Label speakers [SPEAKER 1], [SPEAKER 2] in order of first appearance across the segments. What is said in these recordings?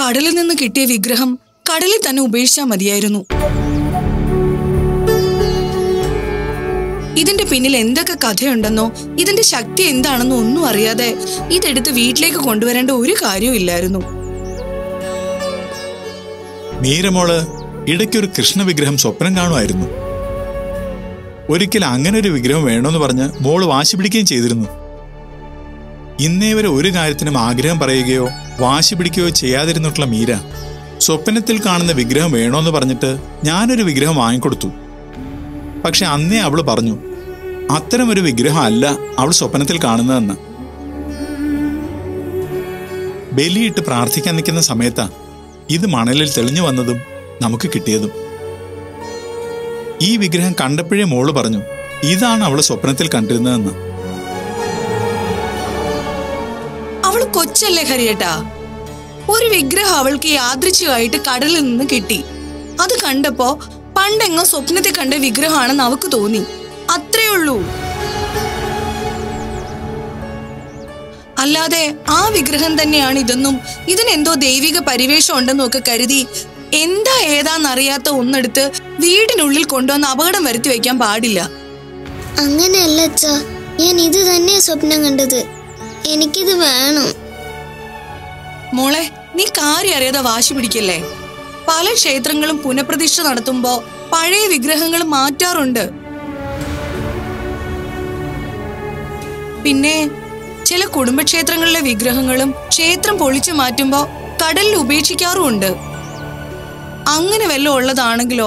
[SPEAKER 1] കടലിൽ നിന്ന് കിട്ടിയ വിഗ്രഹം കടലിൽ തന്നെ ഉപേക്ഷിച്ചാൽ മതിയായിരുന്നു ഇതിന്റെ പിന്നിൽ എന്തൊക്കെ കഥയുണ്ടെന്നോ ഇതിന്റെ ശക്തി എന്താണെന്നോ ഒന്നും അറിയാതെ ഇതെടുത്ത് വീട്ടിലേക്ക് കൊണ്ടുവരേണ്ട ഒരു കാര്യവും ഇല്ലായിരുന്നു
[SPEAKER 2] മീരമോള് ഇടയ്ക്കൊരു കൃഷ്ണ വിഗ്രഹം സ്വപ്നം കാണുമായിരുന്നു ഒരിക്കൽ അങ്ങനെ ഒരു വിഗ്രഹം വേണമെന്ന് പറഞ്ഞ് മോള് വാശി പിടിക്കുകയും ചെയ്തിരുന്നു ഇന്നേ വരെ ഒരു കാര്യത്തിനും ആഗ്രഹം പറയുകയോ വാശി പിടിക്കുകയോ ചെയ്യാതിരുന്നിട്ടുള്ള മീര സ്വപ്നത്തിൽ കാണുന്ന വിഗ്രഹം വേണോന്ന് പറഞ്ഞിട്ട് ഞാനൊരു വിഗ്രഹം വാങ്ങിക്കൊടുത്തു പക്ഷെ അന്നേ അവള് പറഞ്ഞു അത്തരം ഒരു വിഗ്രഹം അല്ല അവൾ സ്വപ്നത്തിൽ കാണുന്നതെന്ന് ബലിയിട്ട് പ്രാർത്ഥിക്കാൻ നിൽക്കുന്ന സമയത്താ ഇത് മണലിൽ തെളിഞ്ഞു വന്നതും നമുക്ക് കിട്ടിയതും ഈ വിഗ്രഹം കണ്ടപ്പോഴേ മോള് പറഞ്ഞു ഇതാണ് അവള് സ്വപ്നത്തിൽ കണ്ടിരുന്നതെന്ന്
[SPEAKER 1] അവള് കൊച്ചല്ലേ ഹരിയേട്ടാ ഒരു വിഗ്രഹം അവൾക്ക് യാദൃച്ഛികമായിട്ട് കടലിൽ നിന്ന് കിട്ടി അത് കണ്ടപ്പോ പണ്ടെങ്ങോ സ്വപ്നത്തിൽ കണ്ട വിഗ്രഹമാണെന്ന് അവക്ക് തോന്നി അത്രേ ഉള്ളൂ അല്ലാതെ ആ വിഗ്രഹം തന്നെയാണ് ഇതെന്നും ഇതിനെന്തോ ദൈവിക പരിവേഷം ഉണ്ടെന്നും ഒക്കെ കരുതി എന്താ ഏതാന്നറിയാത്ത ഒന്നെടുത്ത് വീടിനുള്ളിൽ കൊണ്ടുവന്ന് അപകടം വരുത്തി വെക്കാൻ പാടില്ല
[SPEAKER 3] അങ്ങനെയല്ല അച്ഛ ഞാൻ ഇത് തന്നെയാ സ്വപ്നം കണ്ടത് എനിക്കിത് വേണം
[SPEAKER 1] മോളെ നീ കാര്യം അറിയാതെ വാശി പിടിക്കല്ലേ പല ക്ഷേത്രങ്ങളും പുനഃപ്രതിഷ്ഠ നടത്തുമ്പോ പഴയ വിഗ്രഹങ്ങൾ മാറ്റാറുണ്ട് പിന്നെ ചില കുടുംബക്ഷേത്രങ്ങളിലെ വിഗ്രഹങ്ങളും ക്ഷേത്രം പൊളിച്ചു മാറ്റുമ്പോ കടലിൽ ഉപേക്ഷിക്കാറുമുണ്ട് അങ്ങനെ വല്ലതും ഉള്ളതാണെങ്കിലോ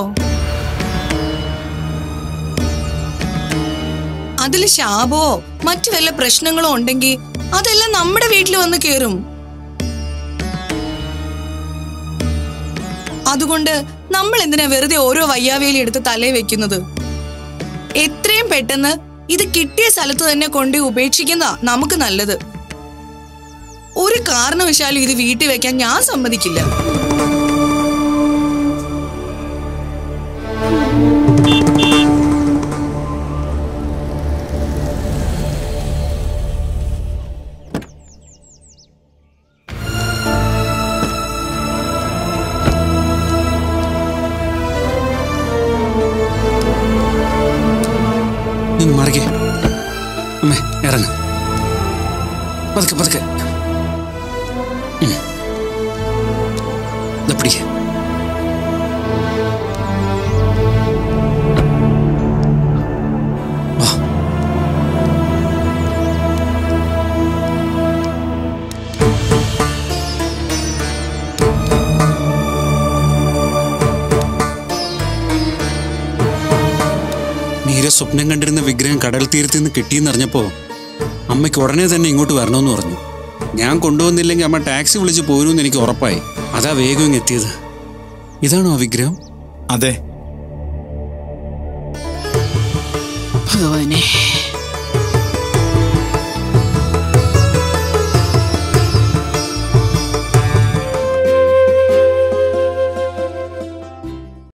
[SPEAKER 1] അതിൽ ശാപമോ മറ്റു വല്ല പ്രശ്നങ്ങളോ ഉണ്ടെങ്കിൽ അതെല്ലാം നമ്മുടെ വീട്ടിൽ വന്ന് കേറും അതുകൊണ്ട് നമ്മൾ എന്തിനാ വെറുതെ ഓരോ വയ്യാവേലി എടുത്ത് തലേ വെക്കുന്നത് എത്രയും പെട്ടെന്ന് ഇത് കിട്ടിയ സ്ഥലത്ത് തന്നെ കൊണ്ട് ഉപേക്ഷിക്കുന്ന നമുക്ക് നല്ലത് ഒരു കാരണവശാലും ഇത് വീട്ടിൽ വെക്കാൻ ഞാൻ സമ്മതിക്കില്ല
[SPEAKER 4] നീ മറികെ അമ്മേ ഇറങ്ങ പതുക്കെ പതുക്കെ ഉം. ദാ പിടിക്ക് വാ നീര സ്വപ്നം കണ്ടിരുന്ന വിഗ്രഹം കടൽ തീരത്ത് നിന്ന് കിട്ടിയെന്നറിഞ്ഞപ്പോ അമ്മയ്ക്ക് ഉടനെ തന്നെ ഇങ്ങോട്ട് വരണമെന്ന് പറഞ്ഞു ഞാൻ കൊണ്ടുവന്നില്ലെങ്കിൽ അമ്മ ടാക്സി വിളിച്ച് പോരുമെന്ന് എനിക്ക് ഉറപ്പായി അതാ വേഗം ഇങ്ങ് എത്തിയത് ഇതാണോ ആ വിഗ്രഹം
[SPEAKER 2] അതെ
[SPEAKER 5] ഭഗവാനെ